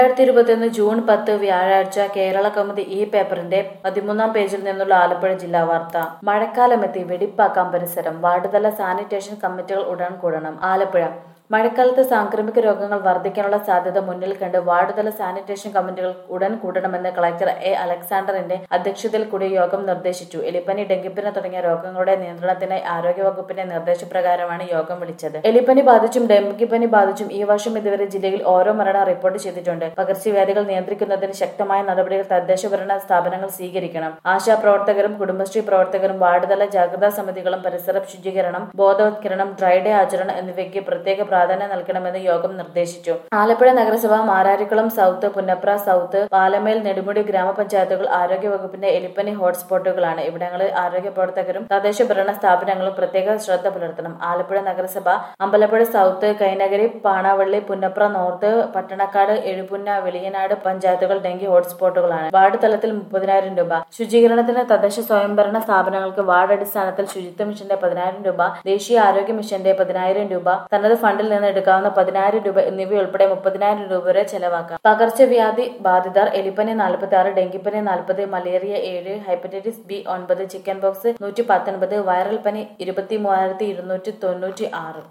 രണ്ടായിരത്തി ഇരുപത്തിയൊന്ന് ജൂൺ പത്ത് വ്യാഴാഴ്ച കേരള കൗമുദി ഈ പേപ്പറിന്റെ പതിമൂന്നാം പേജിൽ നിന്നുള്ള ആലപ്പുഴ ജില്ലാ വാർത്ത മഴക്കാലമെത്തി വെടിപ്പാക്കാം പരിസരം വാർഡുതല സാനിറ്റേഷൻ കമ്മിറ്റികൾ ഉടൻ കൂടണം ആലപ്പുഴ മഴക്കാലത്ത് സാംക്രമിക രോഗങ്ങൾ വർദ്ധിക്കാനുള്ള സാധ്യത മുന്നിൽ കണ്ട് വാർഡുതല സാനിറ്റേഷൻ കമ്മിറ്റികൾ ഉടൻ കൂടണമെന്ന് കളക്ടർ എ അലക്സാണ്ടറിന്റെ അധ്യക്ഷതയിൽ കൂടിയ യോഗം നിർദ്ദേശിച്ചു എലിപ്പനി ഡെങ്കിപ്പനി തുടങ്ങിയ രോഗങ്ങളുടെ നിയന്ത്രണത്തിനായി ആരോഗ്യവകുപ്പിന്റെ നിർദ്ദേശപ്രകാരമാണ് യോഗം വിളിച്ചത് എലിപ്പനി ബാധിച്ചും ഡെങ്കിപ്പനി ബാധിച്ചും ഈ വർഷം ഇതുവരെ ജില്ലയിൽ ഓരോ മരണം റിപ്പോർട്ട് ചെയ്തിട്ടുണ്ട് പകർച്ചവ്യാധികൾ നിയന്ത്രിക്കുന്നതിന് ശക്തമായ നടപടികൾ തദ്ദേശ ഭരണ സ്ഥാപനങ്ങൾ സ്വീകരിക്കണം ആശാ പ്രവർത്തകരും കുടുംബശ്രീ പ്രവർത്തകരും വാർഡുതല ജാഗ്രതാ സമിതികളും പരിസര ശുചീകരണം ബോധവത്കരണം ഡ്രൈ ഡേ ആചരണം എന്നിവയ്ക്ക് പ്രത്യേക പ്രാധാന്യം നൽകണമെന്ന് യോഗം നിർദ്ദേശിച്ചു ആലപ്പുഴ നഗരസഭ മാരാരിക്കുളം സൗത്ത് പുന്നപ്ര സൗത്ത് പാലമേൽ നെടുമുടി ഗ്രാമപഞ്ചായത്തുകൾ ആരോഗ്യവകുപ്പിന്റെ എലിപ്പനി ഹോട്ട്സ്പോട്ടുകളാണ് ഇവിടങ്ങളിൽ ആരോഗ്യ പ്രവർത്തകരും തദ്ദേശ ഭരണ സ്ഥാപനങ്ങളും പ്രത്യേക ശ്രദ്ധ പുലർത്തണം ആലപ്പുഴ നഗരസഭ അമ്പലപ്പുഴ സൗത്ത് കൈനഗരി പാണാവള്ളി പുന്നപ്ര നോർത്ത് പട്ടണക്കാട് എഴുപുന്ന വെളിയനാട് പഞ്ചായത്തുകൾ ഡെങ്കി ഹോട്ട്സ്പോട്ടുകളാണ് വാർഡ് തലത്തിൽ മുപ്പതിനായിരം രൂപ ശുചീകരണത്തിന് തദ്ദേശ സ്വയംഭരണ സ്ഥാപനങ്ങൾക്ക് വാർഡ് അടിസ്ഥാനത്തിൽ ശുചിത്വ മിഷന്റെ പതിനായിരം രൂപ ദേശീയ ആരോഗ്യ മിഷന്റെ പതിനായിരം രൂപ തനത് ഫണ്ടിൽ നിന്ന് എടുക്കാവുന്ന പതിനായിരം രൂപ എന്നിവയുൾപ്പെടെ മുപ്പതിനായിരം രൂപ വരെ ചെലവാക്കാം പകർച്ചവ്യാധി ബാധിതർ എലിപ്പനി നാൽപ്പത്തി ആറ് ഡെങ്കിപ്പനി നാൽപ്പത് മലേറിയ ഏഴ് ഹെപ്പറ്റൈറ്റിസ് ബി ഒൻപത് ചിക്കൻ ബോക്സ് നൂറ്റി പത്തൊൻപത് വൈറൽ പനി ഇരുപത്തി മൂവായിരത്തി ഇരുന്നൂറ്റി തൊണ്ണൂറ്റി ആറ്